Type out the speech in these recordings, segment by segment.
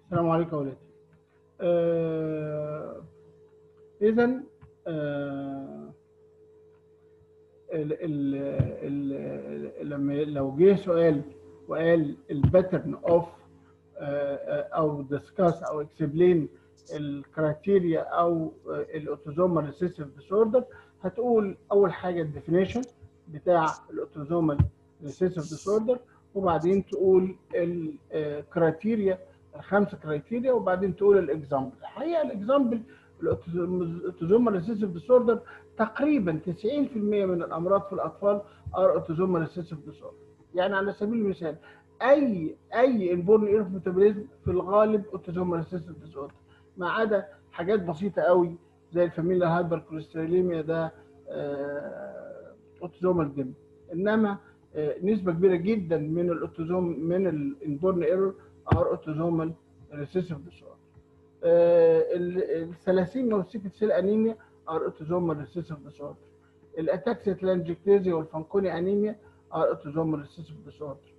السلام عليكم يا ولادي آه اذا آه ال ال ال لما لو جه سؤال وقال الباترن اوف او ديسكاس او اكسبلين الكرايتيريا او الاوتوزومال ريسيسيف ديسوردر هتقول اول حاجه الديفينيشن بتاع الاوتوزومال ريسيسيف ديسوردر وبعدين تقول الكرايتيريا الخمسه كرايتيريا وبعدين تقول الاكزامبل الحقيقه الاكزامبل الاوتوزومال ريسيسيف ديسوردر تقريبا 90% من الامراض في الاطفال ار اوتوزومال ريسيسيف ديسوردر يعني على سبيل المثال اي اي انبورن ايرف ميتابوليزم في الغالب اوتوزومال ريسيسيف ديسوردر ما عدا حاجات بسيطه قوي زي الفاميليا هايبر كوليستروليميا ده اوتوزومال دم انما نسبه كبيره جدا من الاوتوزوم من الانبورن ايرور ار اوتوزومال ريسيسيف ديسوردر الثلاسيميا والسيكل سيل انيميا ار اوتوزومال ريسيسيف ديسوردر الاتاكسيا تلانجكتيزيا والفانكوني انيميا ار اوتوزومال ريسيسيف ديسوردر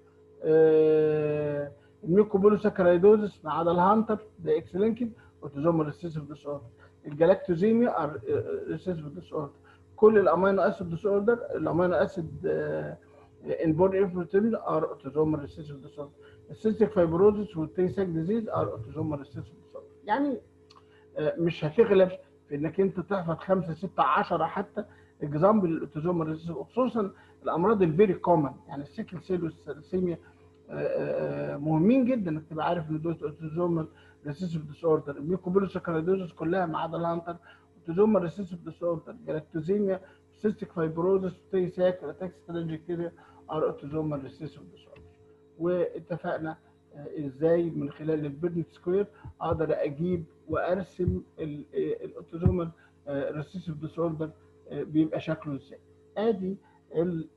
الميوكوبولوساكرايدوزس ما عدا الهانتر ده اكس لينكد اوتوزومال ريسيسيف ديسوردر الجلاكتوزيميا ار ريسيسيف ديسوردر كل الامينو اسيد ديسوردر الامينو اسيد انبورن انفلتيمز ار اوتوزومال ريسيسيف ديسوردر السيستيك فايبروزس والتيساك ديزيز ار اوتوزومال ريسيسيف ديسوردر يعني مش هتغلب في انك انت تحفظ 5 6 10 حتى اكزامبل الاوتوزومال ريسيسيف خصوصا الامراض الفيري كومن يعني السيكل سيل والثلاسيميا مهمين جدا انك تبقى عارف ان دول اوتوزومال ريسيسيف ديسوردر الميوكوبولوساكرايدوزس كلها ما عدا الهانتر اوتوزومال ريسيسيف ديسوردر جلاكتوزيميا سيستيك فايبروزس تيساك اتاكس ترانجكتيريا ار اوتوزومال ريسيسيف ديسوردر واتفقنا ازاي من خلال البيرنت سكوير اقدر اجيب وارسم الاوتوزومال ريسيسيف ديسوردر بيبقى شكله ازاي ادي ال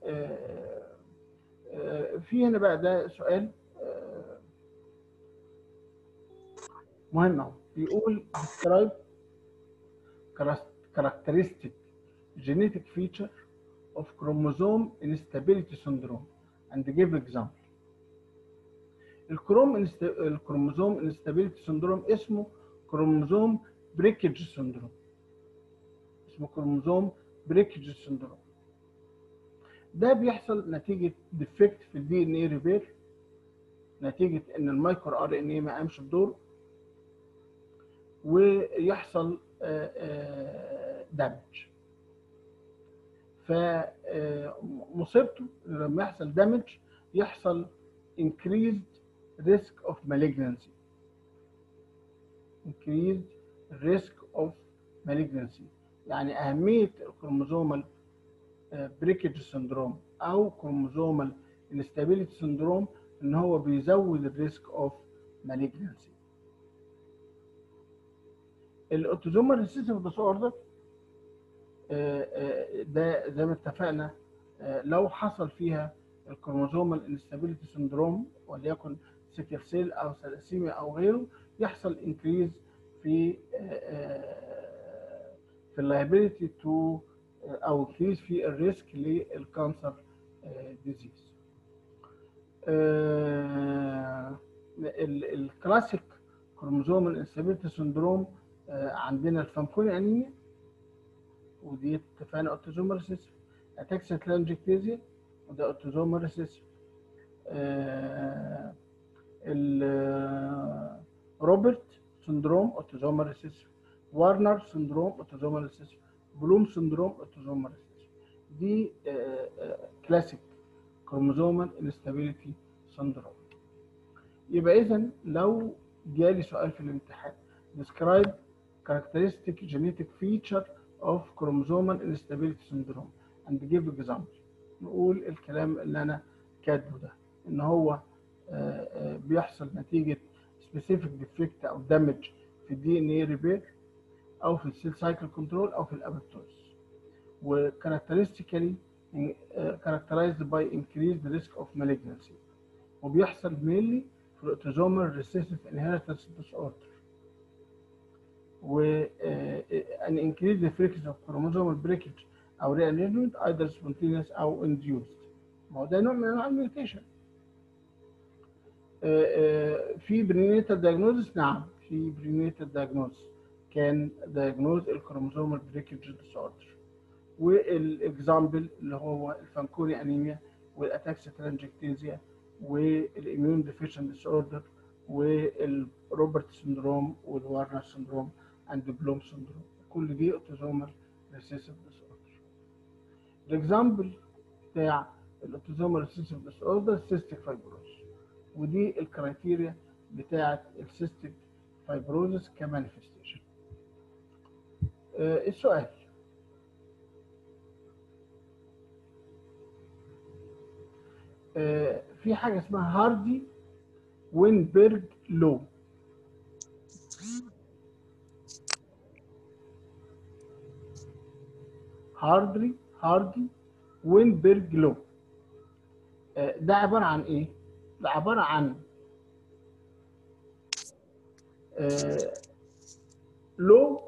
في هنا بقى ده سؤال مهم اهو بيقول describe characteristic genetic feature of chromosome instability syndrome and give example الكروم الكروموزوم انستابيليتي سندروم اسمه كروموزوم بريكج سندروم اسمه كروموزوم بريكج سندروم ده بيحصل نتيجه ديفكت في الدي ان اي ريبير نتيجه ان المايكرو ار ان اي ما قامش بدوره ويحصل دامج فمصيبته لما يحصل دامج يحصل increased risk of malignancy increased risk of malignancy يعني أهمية الكروموزومال بريكج سندروم أو كروموزومال انستابيليتي سندروم إن هو بيزود الريسك أوف malignancy الأوتوزومال ريسيسيف ديسوردر ده زي ما اتفقنا لو حصل فيها الكروموزومال انستابيليتي سندروم وليكن سيكل سيل او ثلاسيميا او غيره يحصل انكريز في في اللايبيليتي تو او انكريز في الريسك للكانسر ديزيز الكلاسيك كروموزومال انستابيليتي سندروم عندنا الفانكوني انيميا ودي اتفقنا اوتوزومال ريسيسيف اتاكسيا تلانجكتيزيا وده اوتوزومال ريسيسيف روبرت سندروم اوتوزومال ريسيسيف وارنر سندروم اوتوزومال ريسيسيف بلوم سندروم اوتوزومال ريسيسيف دي كلاسيك كروموزومال انستابيليتي سندروم يبقى اذا لو جالي سؤال في الامتحان describe characteristic genetic feature of chromosomal instability syndrome and give example نقول الكلام اللي انا كاتبه ده ان هو بيحصل نتيجه سبيسيفيك ديفكت او دامج في الدي ان اي ريبير او في السيل سايكل كنترول او في الابيتوز وكاركترستيكالي characterized by increased risk of malignancy وبيحصل mainly في الاوتوزومال ريسيسيف انهيرتنس ديس اوردر و an increased frequency of chromosomal breakage او rearrangement either spontaneous او induced ما هو ده نوع من انواع الميوتيشن آه، آه، في برينيتال دايجنوزس نعم في برينيتال دايجنوزس كان دايجنوز الكروموزومال بريكج ديسوردر والاكزامبل اللي هو الفانكوري انيميا والاتاكسيا ترانجكتيزيا والاميون ديفيشن ديسوردر والروبرت سندروم والوارنر سندروم اند بلوم سندروم كل دي اوتوزومال ريسيسيف ديسوردر الاكزامبل بتاع الاوتوزومال ريسيسيف ديسوردر سيستيك فايبروز ودي الكرايتيريا بتاعه السيستيك فايبروزس كمانيفستيشن آه السؤال آه في حاجه اسمها هاردي وينبرج لو هاردري هاردي وينبرج لو آه ده عباره عن ايه؟ ده عباره عن آه لو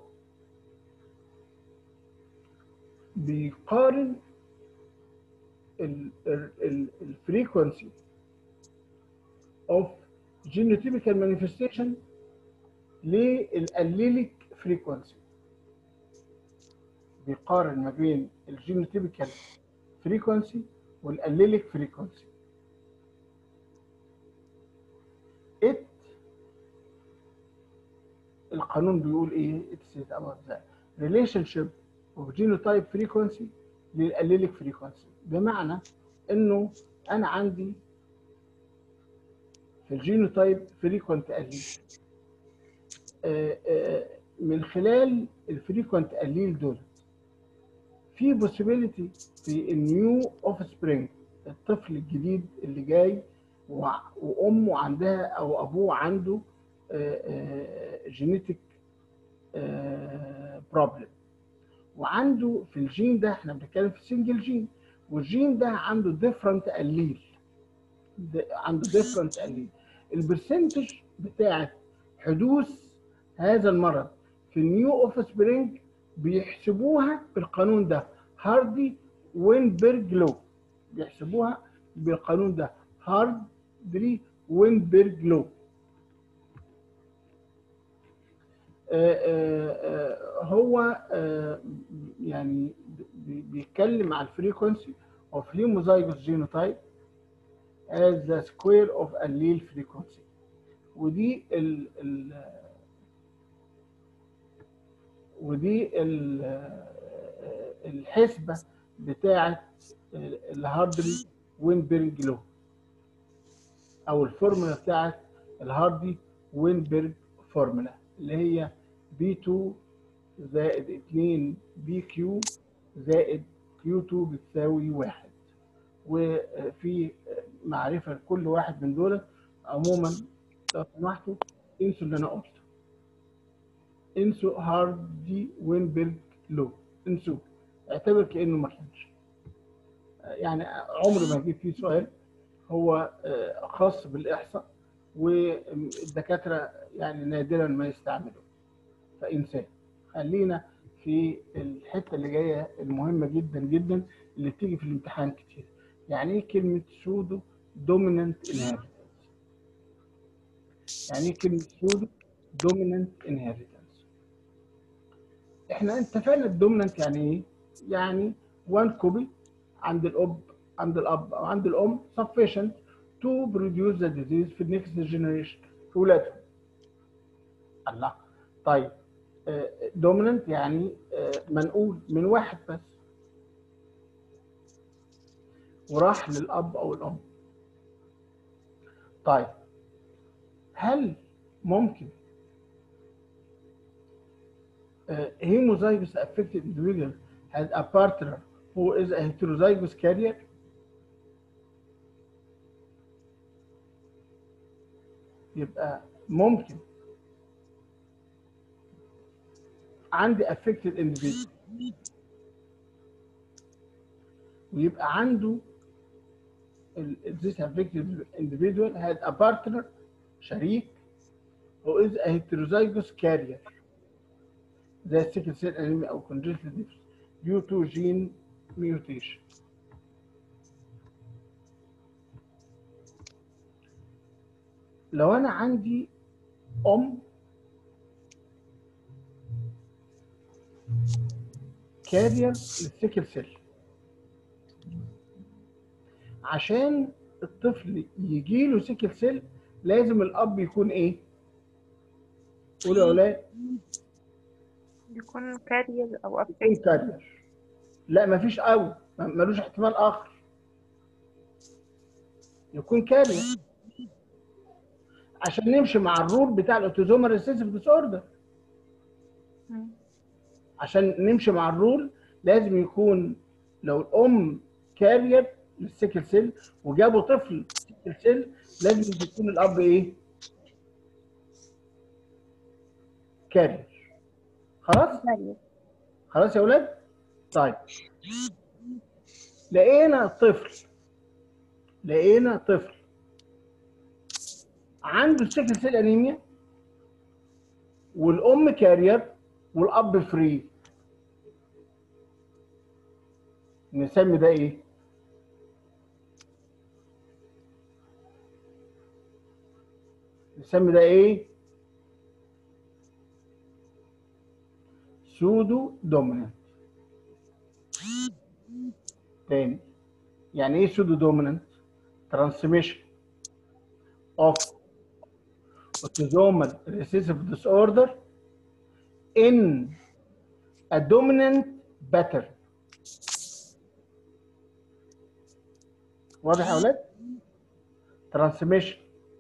بيقارن الفريكونسي of genotypical manifestation للاليليك فريكونسي بيقارن ما بين الجينوتيبيكال فريكونسي والاليليك فريكونسي ات القانون بيقول ايه it says about the relationship of genotype frequency للاليليك فريكونسي بمعنى انه انا عندي في الجينوتايب فريكونت اليل من خلال الفريكونت اليل دول في بوسيبيليتي في النيو اوف سبرينج الطفل الجديد اللي جاي وامه عندها او ابوه عنده جينيتك بروبلم وعنده في الجين ده احنا بنتكلم في سنجل جين والجين ده عنده ديفرنت اليل عنده ديفرنت اليل البرسنتج بتاعت حدوث هذا المرض في النيو اوف سبرينج بيحسبوها بالقانون ده هاردي وينبرج لو بيحسبوها بالقانون ده هاردري وينبرج لو هو يعني بيتكلم على الفريكونسي of homozygous genotype as the square of allele frequency ودي ال ال ودي ال الحسبة بتاعة الهاردري وينبرج لو أو الفورمولا بتاعة الهاردي وينبرج فورمولا اللي هي بي 2 زائد 2 بي كيو زائد كيو 2 بتساوي واحد وفي معرفة لكل واحد من دول عموما لو سمحتوا انسوا اللي انا قلته انسوا هاردي وينبرج لو انسوا اعتبر كانه ما كانش يعني عمر ما هجيب فيه سؤال هو خاص بالاحصاء والدكاتره يعني نادرا ما يستعملوا فانساه خلينا في الحته اللي جايه المهمه جدا جدا اللي بتيجي في الامتحان كتير يعني ايه كلمه سودو دومينانت انهيرتنس يعني ايه كلمه سودو دومينانت انهيرتنس احنا اتفقنا الدومينانت يعني ايه يعني وان كوبي عند الاب عند الاب او عند الام sufficient to produce the disease في النكست جنريشن في ولادهم الله طيب دوميننت يعني منقول من واحد بس وراح للاب او الام طيب هل ممكن homozygous affected individual has a partner who is a heterozygous carrier يبقى ممكن عندي affected individual ويبقى عنده this affected individual had a partner شريك who is a heterozygous carrier زي sickle cell anemia او congenital deficiency due to gene mutation لو انا عندي ام كارير للسيكل سيل عشان الطفل يجي له سيكل سيل لازم الاب يكون ايه؟ قولوا يا اولاد يكون كارير أو يكون أبتك كارير لا مفيش او م- ملوش احتمال اخر يكون كارير عشان نمشي مع الرول بتاع الاوتوزومال ريسيسيف ديس اوردر مم. عشان نمشي مع الرول لازم يكون لو الام كارير للسيكل سيل وجابوا طفل سيكل سيل لازم يكون الاب ايه؟ كارير خلاص؟ كارير خلاص يا ولاد؟ طيب لقينا طفل لقينا طفل عنده سيكل سيل انيميا والام كارير والاب فري نسمي ده ايه؟ نسمي ده ايه؟ سودو دومينانت تاني يعني ايه سودو دومينانت؟ ترانسميشن اوف autosomal recessive disorder in a dominant pattern واضح يا اولاد؟ transmission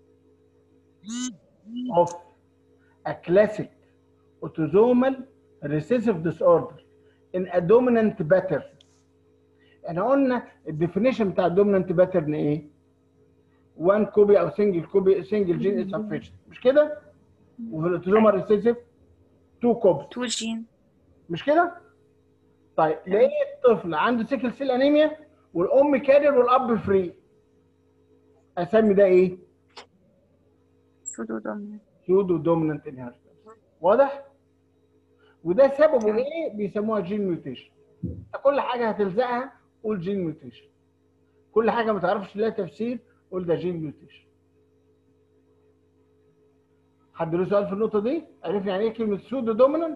of a classic autosomal recessive disorder in a dominant pattern احنا قلنا الديفينيشن بتاع الدومينانت باترن ايه؟ 1 كوبي او سنجل كوبي سنجل جين insufficient مش كده؟ وفي الاوتوزومال ريسيسيف 2 كوبي تو جين مش كده؟ طيب لقيت طفل عنده سيكل سيل انيميا والام كارير والاب فري اسمي ده ايه؟ سودو دومينانت سودو دومينانت انهيرتنس واضح؟ وده سببه ايه؟ بيسموها جين ميوتيشن كل حاجه هتلزقها قول جين ميوتيشن كل حاجه ما تعرفش لها تفسير قول ده جين ميوتيشن حد له سؤال في النقطه دي؟ عرف يعني ايه كلمه سودو دومينانت؟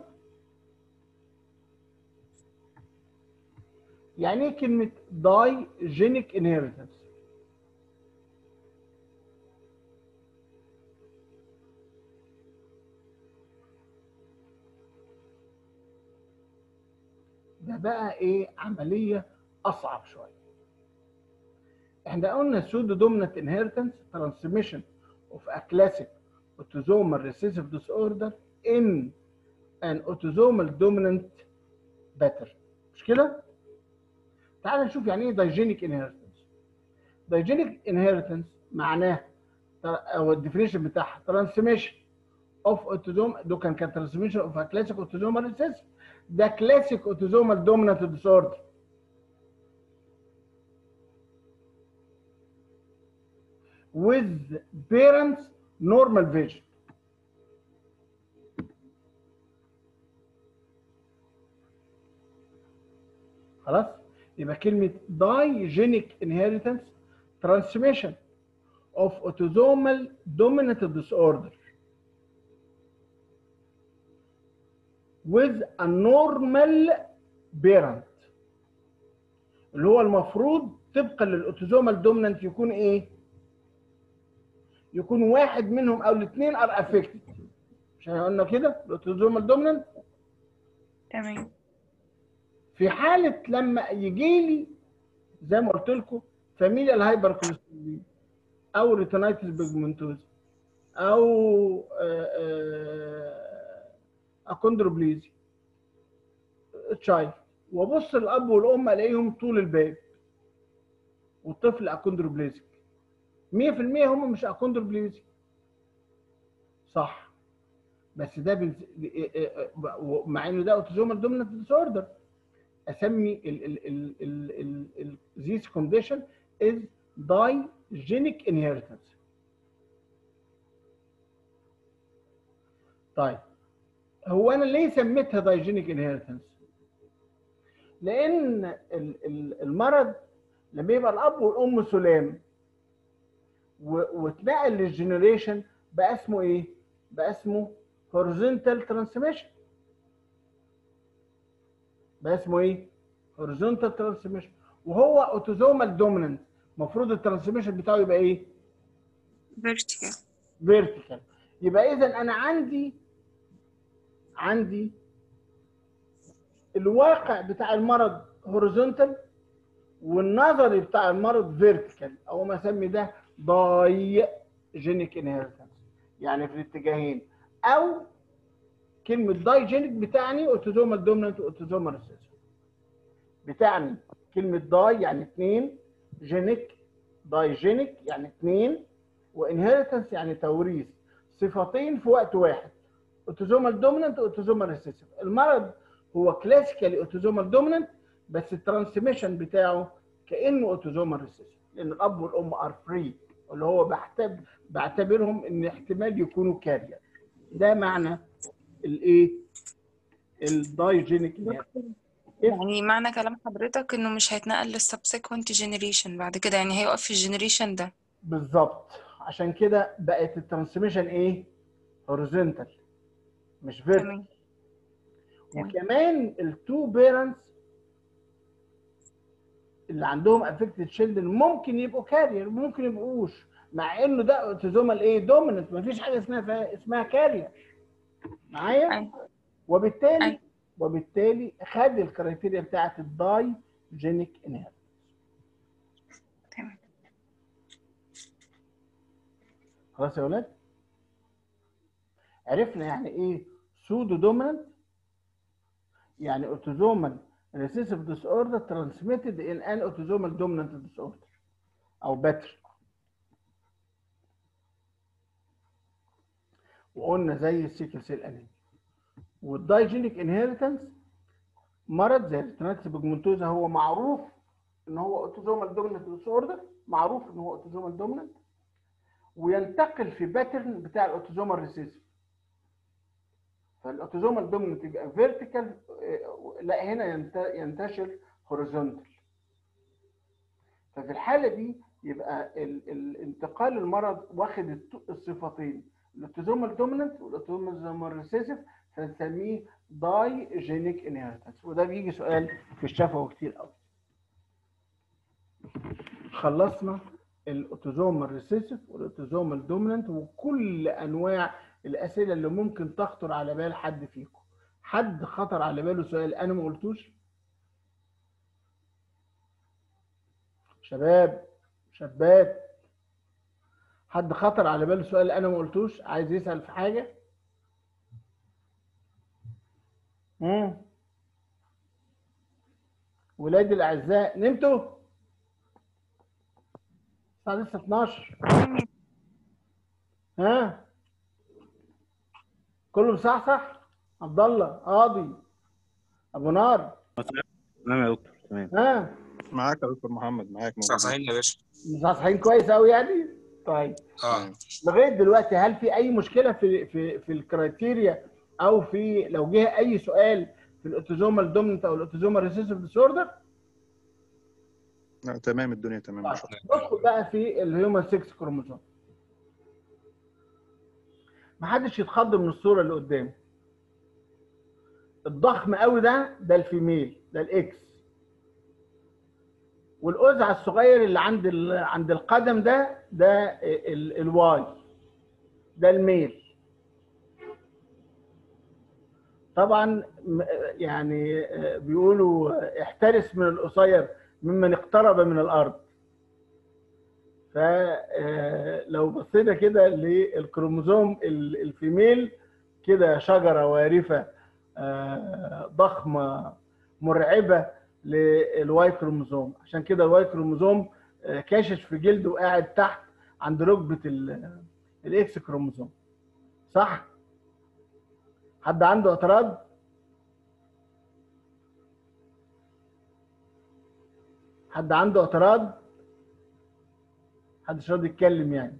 يعني ايه كلمه داي جينيك انهيرتنس؟ ده بقى ايه عمليه اصعب شويه احنا قلنا سودو دومينانت انهيرتنس ترانسميشن اوف ا كلاسيك autosomal recessive disorder in an autosomal dominant pattern مش كده؟ تعال نشوف يعني ايه دايجينيك انهيرتنس دايجينيك انهيرتنس معناه او الديفينيشن بتاعها ترانسميشن اوف اوتوزوم ده كان كان ترانسميشن اوف ا كلاسيك اوتوزومال ريسيسيف ده كلاسيك اوتوزومال دومينانت ديسوردر with parents normal vision خلاص يبقى كلمة diogenic inheritance transmission of autosomal dominant disorder with a normal parent اللي هو المفروض طبقا للاوتوزومال دومينانت يكون ايه؟ يكون واحد منهم او الاثنين ار افكتد مش احنا قلنا كده الاوتوزومال دومينانت تمام في حاله لما يجي لي زي ما قلت لكم فاميليا الهايبر كوليسترول او ريتينايتس بيجمنتوز او اكوندروبليزي تشايلد وابص الاب والام الاقيهم طول الباب والطفل اكوندروبليزيك 100% هم مش اكوندروبليزي صح بس ده بنز... مع انه ده اوتوزومال دومينانت ديسوردر اسمي ال ال ال ال ال ال this condition is digenic inheritance طيب هو انا ليه سميتها digenic inheritance لان ال- ال- المرض لما يبقى الاب والام سلام و- واتنقل للجنريشن بقى اسمه ايه؟ بقى اسمه هوريزونتال ترانسميشن بقى اسمه ايه؟ هوريزونتال ترانسميشن وهو اوتوزومال دوميننت المفروض الترانسميشن بتاعه يبقى ايه؟ vertical فيرتيكال يبقى اذا انا عندي عندي الواقع بتاع المرض هوريزونتال والنظري بتاع المرض فيرتيكال او ما اسمي ده داي جينيك انهيرتنس يعني في الاتجاهين او كلمه داي جينيك بتعني اوتوزومال دومينانت واوتوزومال ريسيسيف بتعني كلمه داي يعني اثنين جينيك داي جينيك يعني اثنين وانهيرتنس يعني توريث صفتين في وقت واحد اوتوزومال دومينانت واوتوزومال ريسيسيف المرض هو كلاسيكالي اوتوزومال دومينانت بس الترانسميشن بتاعه كانه اوتوزومال ريسيسيف لان الاب والام ار فري اللي هو بعتبر بعتبرهم ان احتمال يكونوا كارير ده معنى الايه الدايجينيك يعني معنى كلام حضرتك انه مش هيتنقل للسبسيكونت جينيريشن بعد كده يعني هيقف في الجينيريشن ده بالظبط عشان كده بقت الترانسميشن ايه هوريزونتال مش فيرتيكال تمام تمام. وكمان التو بيرنتس اللي عندهم افكتد تشيلدرن ممكن يبقوا كارير ممكن يبقوش مع انه ده اوتوزومال ايه دوميننت مفيش حاجه اسمها اسمها كارير معايا أيوة. وبالتالي أيوة. وبالتالي خد الكرايتيريا بتاعت الداي جينيك انهيرتنس تمام خلاص يا ولاد عرفنا يعني ايه سودو دوميننت يعني اوتوزومال ريسيسيف ديس اوردر ترانسميتد ان ان اوتوزومال دوميننت ديس اوردر او باتر وقلنا زي السيكل سيل انيميا والدايجينيك انهيرتنس مرض زي الريتيناتس بيجمنتوزا هو معروف ان هو اوتوزومال دوميننت ديس اوردر معروف ان هو اوتوزومال دوميننت وينتقل في باترن بتاع الاوتوزومال ريسيسيف فالاوتوزومال دوميننت يبقى فيرتيكال لا هنا ينت- ينتشر هوريزونتال ففي الحاله دي يبقى ال- الانتقال المرض واخد الت- الصفتين الاوتوزومال دوميننت والاوتوزومال ريسيسيف فنسميه داي جينيك انهيرتنس وده بيجي سؤال في الشفوي كتير قوي خلصنا الاوتوزومال ريسيسيف والاوتوزومال دوميننت وكل انواع الاسئله اللي ممكن تخطر على بال حد فيكم حد خطر على باله سؤال انا ما قلتوش شباب شابات حد خطر على باله سؤال انا ما قلتوش عايز يسال في حاجه امم ولادي الاعزاء نمتوا الساعه لسه 12 ها كله مصحصح عبد الله قاضي ابو نار تمام يا دكتور تمام ها معاك يا دكتور محمد معاك موجود صحيح يا باشا مصحصحين كويس قوي يعني طيب اه لغايه دلوقتي هل في اي مشكله في في في الكرايتيريا او في لو جه اي سؤال في الاوتوزومال دوميننت او الاوتوزومال ريسيسيف ديسوردر لا تمام الدنيا تمام ما شاء الله ندخل بقى في الهيومن 6 كروموسوم محدش يتخض من الصوره اللي قدامه الضخم قوي ده ده الفيميل ده الاكس والقزع الصغير اللي عند ال... عند القدم ده ده ال... الواي ده الميل طبعا م- يعني آه، بيقولوا احترس من القصير ممن اقترب من الارض فلو بصينا كده للكروموزوم ال- الفيميل كده شجره وارفه آه، ضخمه مرعبه للواي كروموزوم عشان كده الواي كروموزوم آه، كاشش في جلده وقاعد تحت عند ركبه ال- الاكس كروموزوم صح حد عنده اعتراض حد عنده اعتراض محدش راضي يتكلم يعني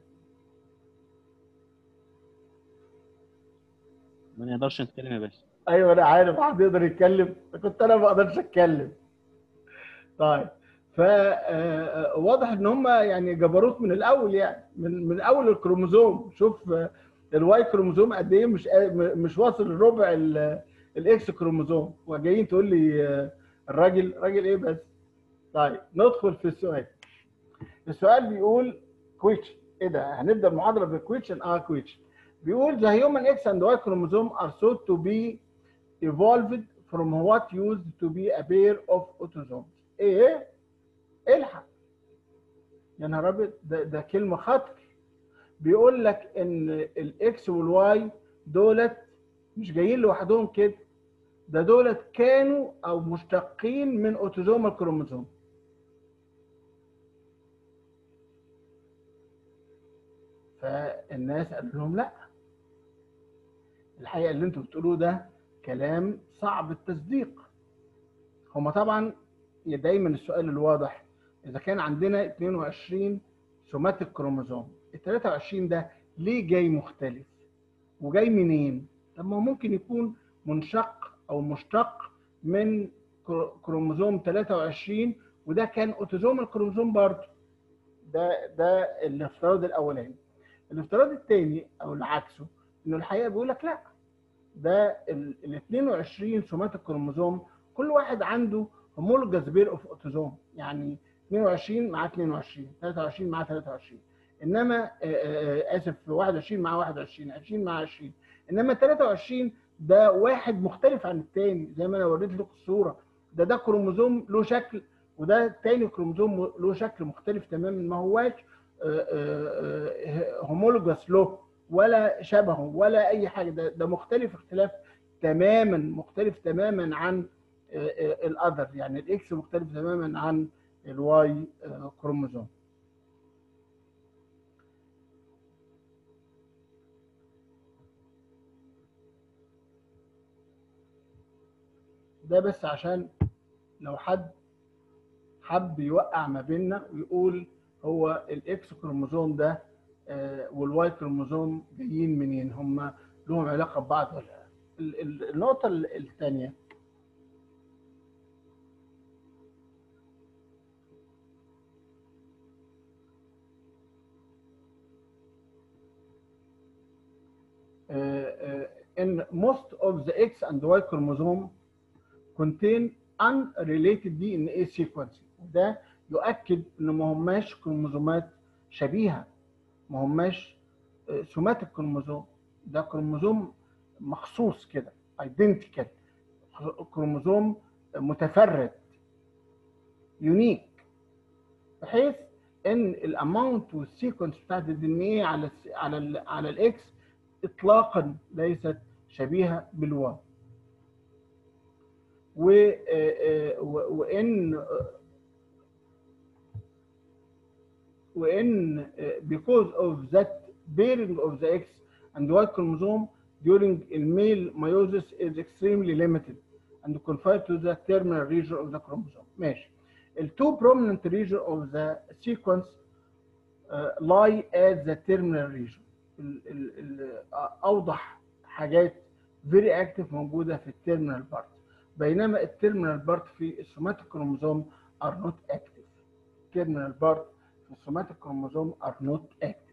ما نقدرش نتكلم يا باشا ايوه انا عارف حد يقدر يتكلم كنت انا ما اقدرش اتكلم طيب فواضح ان هم يعني جبروت من الاول يعني من من اول الكروموزوم شوف آه، الواي كروموزوم قد ايه مش قا- م- مش واصل لربع ال- الاكس كروموزوم وجايين تقول لي آه، الراجل راجل ايه بس طيب ندخل في السؤال السؤال بيقول كويتشن ايه ده هنبدا المحاضره بكويتشن اه كويتشن بيقول the human X and Y chromosome are thought to be evolved from what used to be a pair of autosomes ايه الحق يا نهار ابيض ده, ده كلمه خطر بيقول لك ان الاكس والواي دولت مش جايين لوحدهم كده ده دولت كانوا او مشتقين من اوتوزوم الكروموزوم فالناس قالوا لهم لا الحقيقه اللي انتوا بتقولوه ده كلام صعب التصديق هما طبعا دايما السؤال الواضح اذا كان عندنا 22 سوماتيك كروموزوم ال 23 ده ليه جاي مختلف وجاي منين طب ما هو ممكن يكون منشق او مشتق من كرو- كروموزوم 23 وده كان اوتوزوم الكروموزوم برضه ده ده الافتراض الاولاني الافتراض الثاني او العكسه انه الحقيقه بيقول لك لا ده ال 22 سوماتيك كروموزوم كل واحد عنده هومولوجاس بير اوف اوتوزوم يعني 22 مع 22 23 مع 23 انما آه، آه، اسف 21 مع 21 20 مع 20 انما 23 ده واحد مختلف عن الثاني زي ما انا وريت لكم الصوره ده ده كروموزوم له شكل وده تاني كروموزوم له شكل مختلف تماما ما هواش هومولوجاس له ولا شبهه ولا اي حاجه ده ده مختلف اختلاف تماما مختلف تماما عن الاذر يعني الاكس مختلف تماما عن الواي كروموزوم ده بس عشان لو حد حب يوقع ما بيننا ويقول هو الاكس كروموزوم ده آه، والواي كروموزوم جايين منين هم لهم علاقه ببعض ولا لا ال- ال- النقطه الثانيه in most of the X and Y chromosome contain unrelated DNA sequence وده يؤكد ان ما هماش كروموزومات شبيهه ما هماش سوماتيك كروموزوم ده كروموزوم مخصوص كده ايدنتيكال كروموزوم متفرد يونيك بحيث ان الاماونت والسيكونس بتاعت الدي ان ايه على ال على ال على الاكس اطلاقا ليست شبيهه بالواي و وان وان because of that bearing of the X and Y chromosome during male meiosis is extremely limited and confined to the terminal region of the chromosome. ماشي. The two prominent region of the sequence uh, lie at the terminal region. ال ال ال اوضح حاجات very active موجوده في التيرمينال بارت بينما التيرمينال بارت في السوماتيك كروموزوم are not active. التيرمينال بارت في السوماتيك كروموزوم are not active.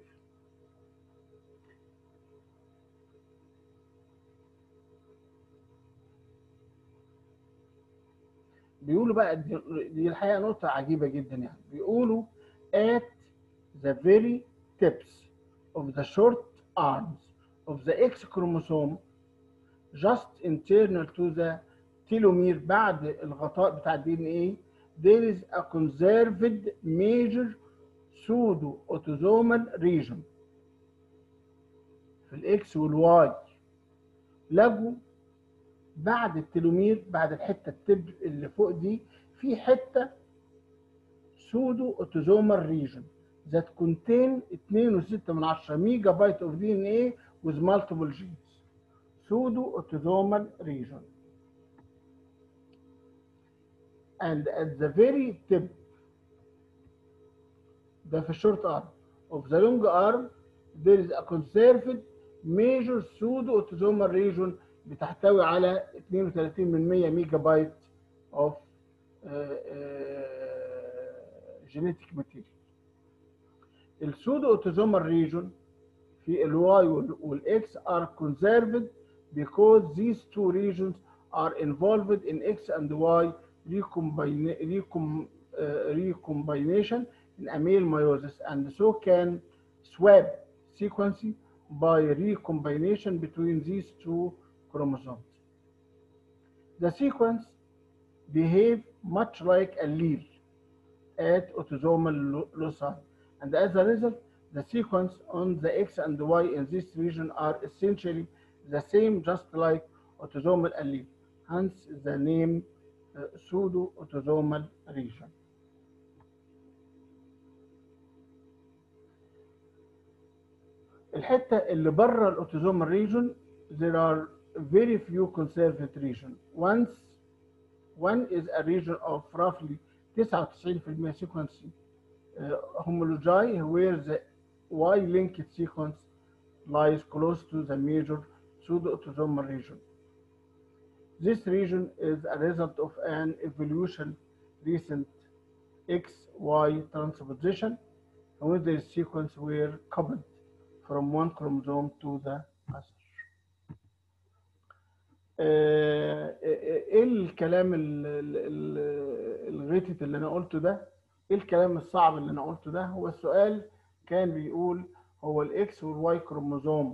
بيقولوا بقى دي, دي الحقيقه نقطه عجيبه جدا يعني بيقولوا at the very tips of the short arms of the X chromosome just internal to the telomere بعد الغطاء بتاع الدي ان ايه there is a conserved major pseudo autosomal region في الاكس والواي لقوا بعد التلومير بعد الحته التب اللي فوق دي في حته سودو اوتوزومال ريجن that contain 2.6 من 10 ميجا بايت of DNA with multiple genes pseudo autosomal region and at the very tip ده في الشورت ارم of the long arm there is a conserved major pseudo autosomal region بتحتوي على 32 من 100 ميجا بايت of uh, uh, genetic material السودو اوتوزومال ريجون في الواي والاكس are conserved because these two regions are involved in X and Y recombina- recom- uh, recombination in amyl meiosis and so can swap sequence by recombination between these two chromosomes. The sequence behave much like allele at autosomal lo- loci and as a result the sequence on the X and the Y in this region are essentially the same just like autosomal allele hence the name uh, pseudo autosomal region الحته اللي بره الاوتوزومال ريجون there are very few conserved region once one is a region of roughly 99% sequence uh, homologi where the Y-linked sequence lies close to the major pseudo-autosomal region. This region is a result of an evolution recent XY transposition in which the sequence were coupled from one chromosome to the other. آه، ايه الكلام ال- ال- ال- الغتت اللي انا قلته ده ايه الكلام الصعب اللي انا قلته ده هو السؤال كان بيقول هو الاكس والواي كروموزوم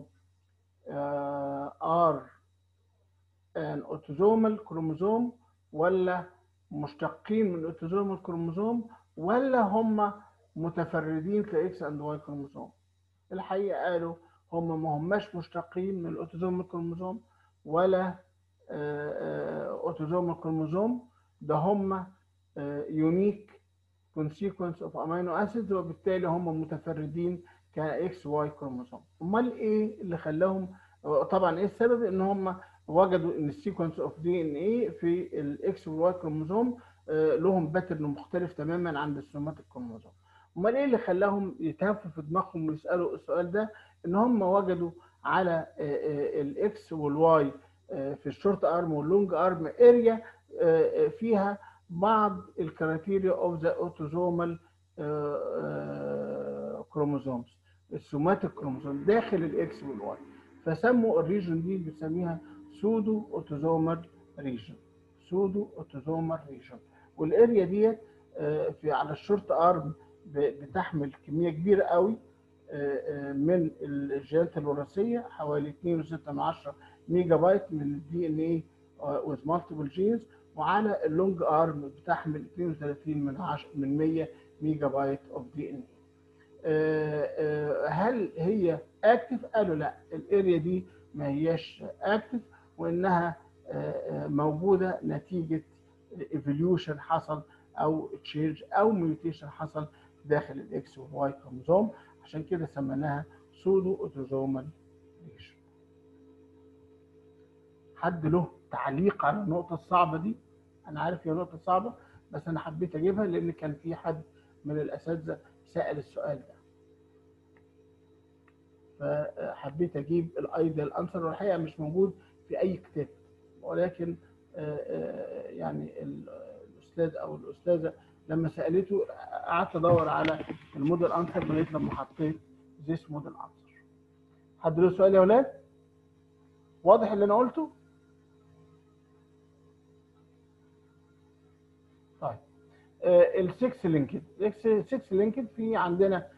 ار ان اوتوزومال كروموزوم ولا مشتقين من اوتوزومال كروموزوم ولا هم متفردين كاكس اند واي كروموزوم الحقيقه قالوا هم ما هماش مشتقين من الاوتوزومال كروموزوم ولا اوتوزومال كروموزوم ده هم يونيك consequence of amino acids وبالتالي هم متفردين كاكس واي كروموسوم امال ايه اللي خلاهم طبعا ايه السبب ان هم وجدوا ان السيكونس اوف دي ان ايه في الاكس والواي كروموسوم آه، لهم باترن مختلف تماما عن السوماتيك كروموسوم امال ايه اللي خلاهم يتهفوا في دماغهم ويسالوا السؤال ده ان هم وجدوا على الاكس والواي في الشورت ارم واللونج ارم اريا فيها بعض الكرايتيريا اوف ذا اوتوزومال كروموزومز السوماتيك كروموزوم داخل الاكس والواي فسموا الريجن دي بنسميها سودو اوتوزومال ريجن سودو اوتوزومال ريجن والاريا ديت آه، في على الشورت ارم ب- بتحمل كميه كبيره قوي آه، آه، من الجينات الوراثيه حوالي 2.6 ميجا بايت من الدي ان اي with multiple genes وعلى اللونج ارم بتحمل 32 من 10 من 100 ميجا بايت اوف دي ان هل هي اكتف قالوا لا الاريا دي ما هياش اكتف وانها آه، آه، موجوده نتيجه ايفوليوشن حصل او تشينج او ميوتيشن حصل داخل الاكس والواي كروموزوم عشان كده سميناها سودو اوتوزومال ريشن حد له تعليق على النقطه الصعبه دي انا عارف هي نقطه صعبه بس انا حبيت اجيبها لان كان في حد من الاساتذه سال السؤال ده فحبيت اجيب الايديال انسر والحقيقه مش موجود في اي كتاب ولكن آه، آه، يعني ال- الاستاذ او الاستاذه لما سالته قعدت ادور على الموديل انسر لغايه لما حطيت ذيس موديل انسر حد له سؤال يا اولاد واضح اللي انا قلته طيب السكس لينكد السكس لينكد في عندنا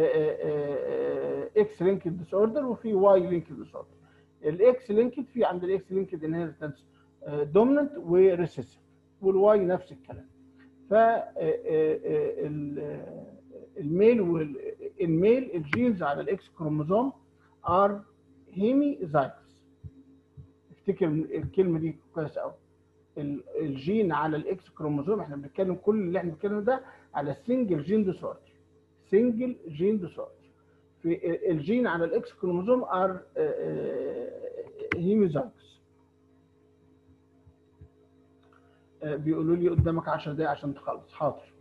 اكس لينكد ديس اوردر وفي واي لينكد ديس اوردر الاكس لينكد في عند الاكس لينكد انهيرتنس دوميننت وريسيسيف والواي نفس الكلام ف الميل والميل الجينز على الاكس كروموزوم ار هيمي زايكس افتكر الكلمه دي كويس قوي ال- الجين على الاكس كروموزوم احنا بنتكلم كل اللي احنا بنتكلم ده على السنجل جين ديسوردر سنجل جين ديسوردر في الجين على الاكس كروموزوم ار هيميزايكس بيقولوا لي قدامك 10 دقايق عشان تخلص حاضر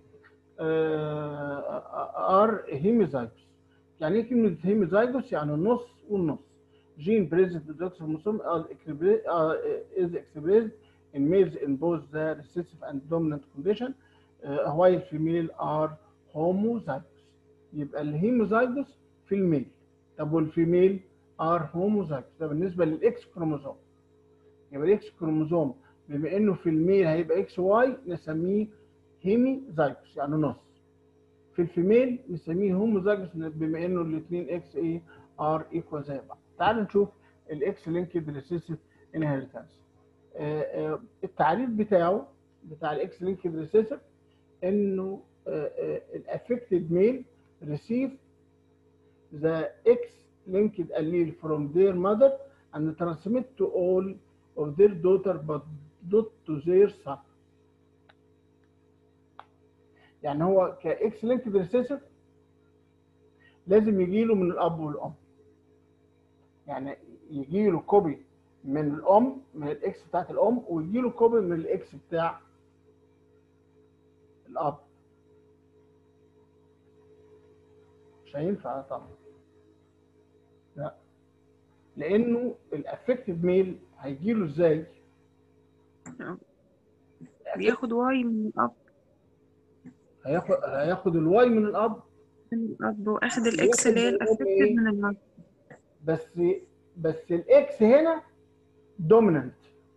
ار هيميزايكس يعني ايه كلمه هيميزايكس يعني النص والنص gene present in the chromosome are expressed- are, uh, is expressed in males in both the recessive and dominant condition uh, while female are هوموزايجوس يبقى الهيموزايجوس في الميل طب والفيميل ار هوموزايجوس ده بالنسبه للاكس كروموزوم يبقى الاكس كروموزوم بما انه في الميل هيبقى اكس واي نسميه هيميزايجوس يعني نص في الفيميل نسميه هوموزايجوس بما انه الاثنين اكس ايه ار ايكوال زي بعض تعالوا نشوف الاكس لينكد ريسيسيف انهيرتنس التعريف بتاعه بتاع الاكس لينكد ريسيسيف انه الافكتد ميل ريسيف ذا اكس linked allele from their mother and transmit to all of their daughter but not to their son. يعني هو كاكس لينكد ريسيسيف لازم يجي له من الاب والام. يعني يجي له كوبي من الام من الاكس بتاعت الام ويجي له كوبي من الاكس بتاع الاب. مش هينفع طبعا. لا لانه الافكتد ميل هيجي له ازاي؟ بياخد واي من الأب هياخد هياخد الواي من الاب من الأب وأخد الإكس اللي هي وياخد الأفكتد إيه؟ من الأب بس بس الاكس هنا دوميننت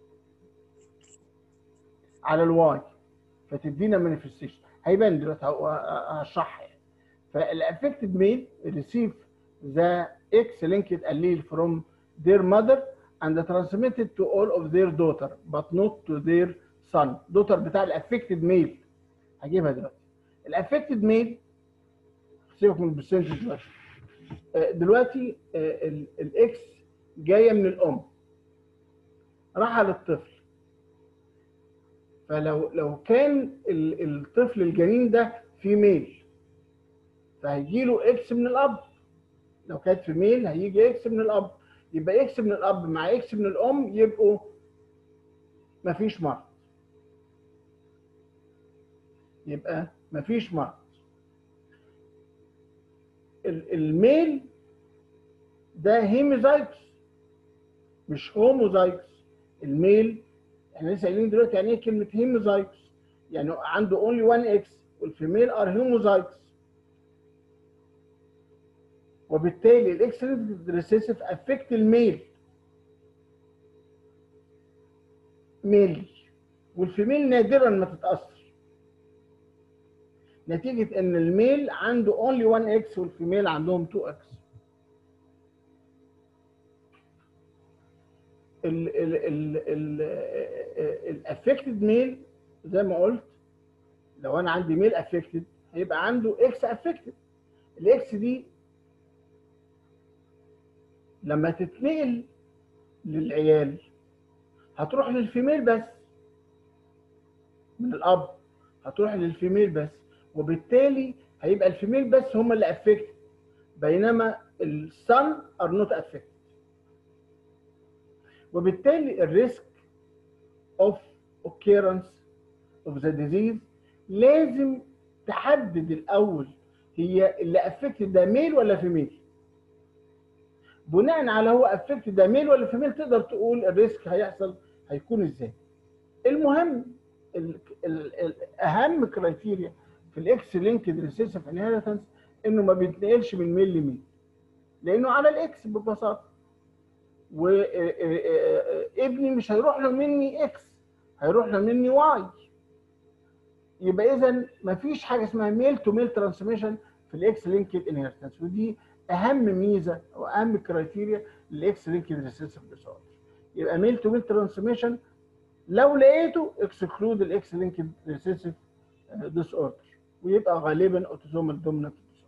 على الواي فتدينا مانيفستيشن هيبان دلوقتي هشرحها يعني فالافكتد ميل ريسيف ذا اكس linked allele from their mother and transmitted to all of their daughter but not to their son daughter بتاع الافكتد ميل هجيبها دلوقتي الافكتد ميل سيبك من البرسنتج دلوقتي آه، دلوقتي آه، ال- الاكس جايه من الام راح للطفل فلو لو كان ال- الطفل الجنين ده فيميل فهيجي له اكس من الاب لو كانت فيميل هيجي اكس من الاب يبقى اكس من الاب مع اكس من الام يبقوا مفيش مرض يبقى مفيش مرض ال- الميل ده هيموزايكس مش هوموزايكس الميل احنا لسه قايلين دلوقتي يعني ايه كلمه هيموزايكس يعني عنده اونلي 1 اكس والفيميل ار هيموزايكس وبالتالي الاكس ريسيسيف افكت الميل ميل والفيميل نادرا ما تتاثر نتيجه ان الميل عنده اونلي 1 اكس والفيميل عندهم 2 اكس الافكتد ميل زي ما قلت لو انا عندي ميل افكتد هيبقى عنده اكس افكتد الاكس دي لما تتنقل للعيال هتروح للفيميل بس من الاب هتروح للفيميل بس وبالتالي هيبقى الفيميل بس هم اللي افكت بينما السن ار نوت افكت وبالتالي الريسك اوف occurrence اوف ذا ديزيز لازم تحدد الاول هي اللي افكت ده ميل ولا فيميل بناء على هو افكت ده ميل ولا فيميل تقدر تقول الريسك هيحصل هيكون ازاي المهم ال ال ال اهم كرايتيريا في الاكس لينكد ريسيسيف انهيرتنس انه ما بيتنقلش من ميل لميل لانه على الاكس ببساطه وابني مش هيروح له مني اكس هيروح له مني واي يبقى اذا ما فيش حاجه اسمها ميل تو ميل ترانسميشن في الاكس لينكد انهيرتنس ودي اهم ميزه او اهم كرايتيريا للاكس لينكد ريسيسيف ديسوردر يبقى ميل تو ميل ترانسميشن لو لقيته اكسكلود الاكس لينكد ريسيسيف ديس اوردر ويبقى غالبا اوتوزومال دومينانت ديس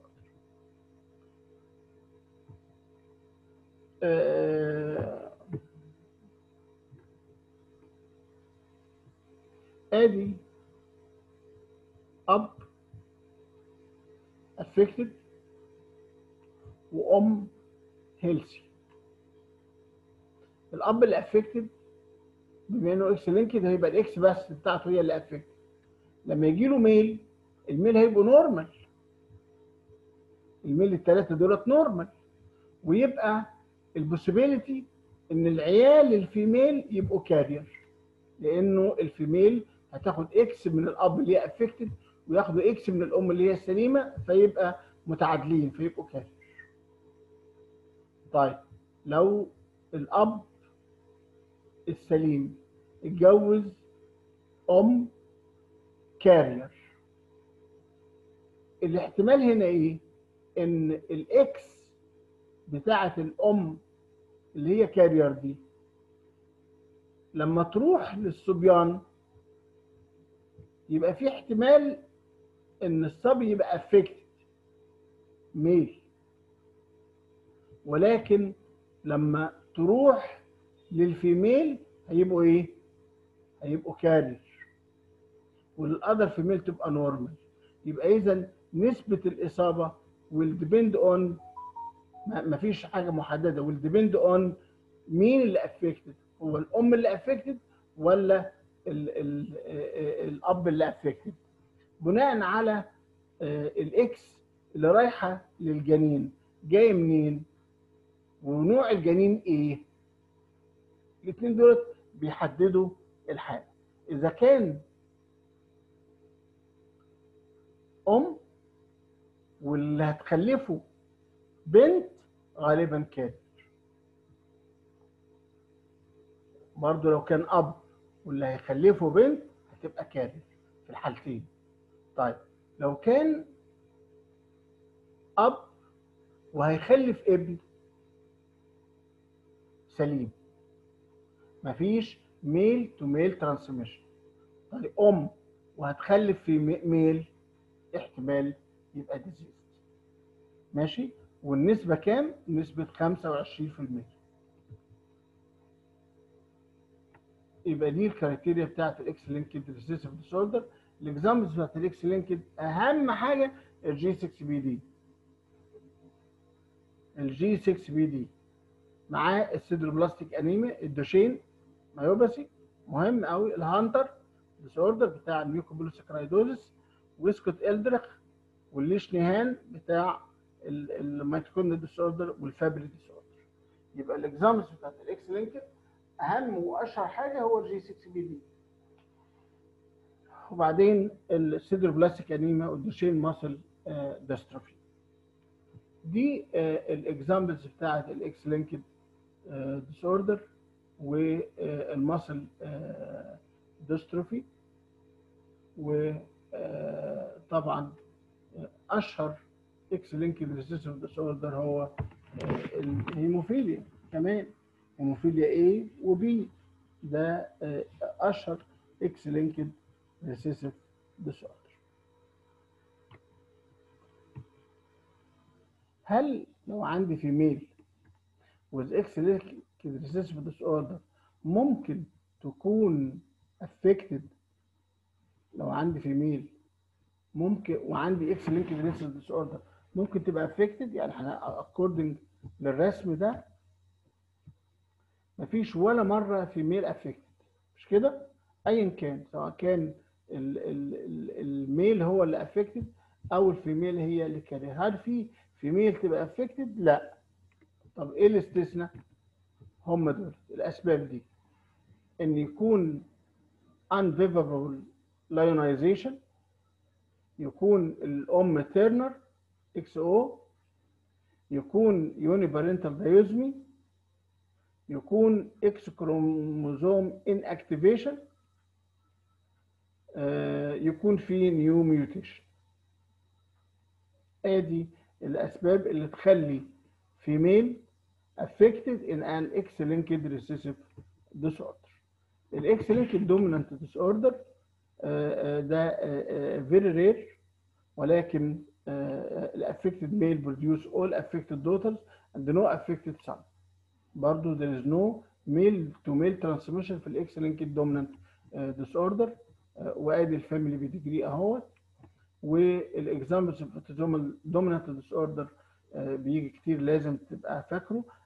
اوردر ادي اب affected وام هيلثي الاب اللي افكتد بما انه اكس لينكد هيبقى الاكس بس بتاعته هي اللي افكتد لما يجي له ميل الميل هيبقوا نورمال الميل الثلاثه دولت نورمال ويبقى البوسيبيليتي ان العيال الفيميل يبقوا كارير لانه الفيميل هتاخد اكس من الاب اللي هي افكتد وياخدوا اكس من الام اللي هي السليمه فيبقى متعادلين فيبقوا كارير طيب لو الاب السليم اتجوز ام كارير الاحتمال هنا ايه ان الاكس بتاعه الام اللي هي كارير دي لما تروح للصبيان يبقى في احتمال ان الصبي يبقى افكتد ميل ولكن لما تروح للفيميل هيبقوا ايه هيبقوا كارير والاذر فيميل تبقى نورمال يبقى اذا نسبه الاصابه will depend on ما فيش حاجه محدده will depend on مين اللي افكتد هو الام اللي افكتد ولا ال ال الاب اللي افكتد بناء على الاكس اللي رايحه للجنين جايه منين ونوع الجنين ايه الاثنين دول بيحددوا الحاله اذا كان ام واللي هتخلفه بنت غالبا كان برضه لو كان اب واللي هيخلفه بنت هتبقى كارث في الحالتين طيب لو كان اب وهيخلف ابن سليم مفيش ميل تو ميل ترانسميشن طيب ام وهتخلف في ميل احتمال يبقى ديزيز ماشي والنسبه كام نسبه 25% يبقى دي الكرايتيريا بتاعت الاكس لينكد ريسيسيف ديس اوردر الاكزامبلز بتاعت الاكس لينكد اهم حاجه الجي 6 بي دي الجي 6 بي دي معاه السيدروبلاستيك انيميا الدوشين مايوباثي مهم قوي الهانتر ديس اوردر بتاع الميوكوبوليساكرايدوزس ويسكوت الدرخ والليشنيهان بتاع الميتوكوندريا ديس اوردر والفابري ديس اوردر يبقى الاكزامبلز بتاعت الاكس لينكد اهم واشهر حاجه هو الجي 6 بي دي وبعدين السيدروبلاستيك انيميا والدوشين ماسل ديستروفي دي الاكزامبلز بتاعت الاكس لينكد ديس اوردر والماسل ديستروفي وطبعا اشهر اكس لينكد ريسيسيف ديس اوردر هو الهيموفيليا كمان هيموفيليا A و B ده اشهر اكس لينكد ريسيسيف ديس اوردر هل لو عندي فيميل with X linked recessive disorder ممكن تكون affected لو عندي فيميل ممكن وعندي X linked recessive disorder ممكن تبقى affected يعني احنا according للرسم ده مفيش ولا مرة فيميل affected مش كده؟ ايا كان سواء كان ال ال ال الميل هو اللي affected او الفيميل هي اللي كارير هل في فيميل تبقى افكتد لا طب ايه الاستثناء هم دول الاسباب دي ان يكون unfavorable lionization يكون الام تيرنر اكس او يكون يونيبارنتال دايوزمي يكون اكس كروموزوم ان اكتيفيشن يكون في نيو ميوتيشن ادي الاسباب اللي تخلي فيميل affected in an X-linked recessive disorder. الاكس linked dominant disorder ده very rare ولكن affected male produce all affected daughters and no affected son. برضو there is no male to male transmission في الاكس linked dominant disorder وادي الفاميلي بيديجري اهوت والاكزامبلز في الدومينانت ديس اوردر بيجي كتير لازم تبقى فاكره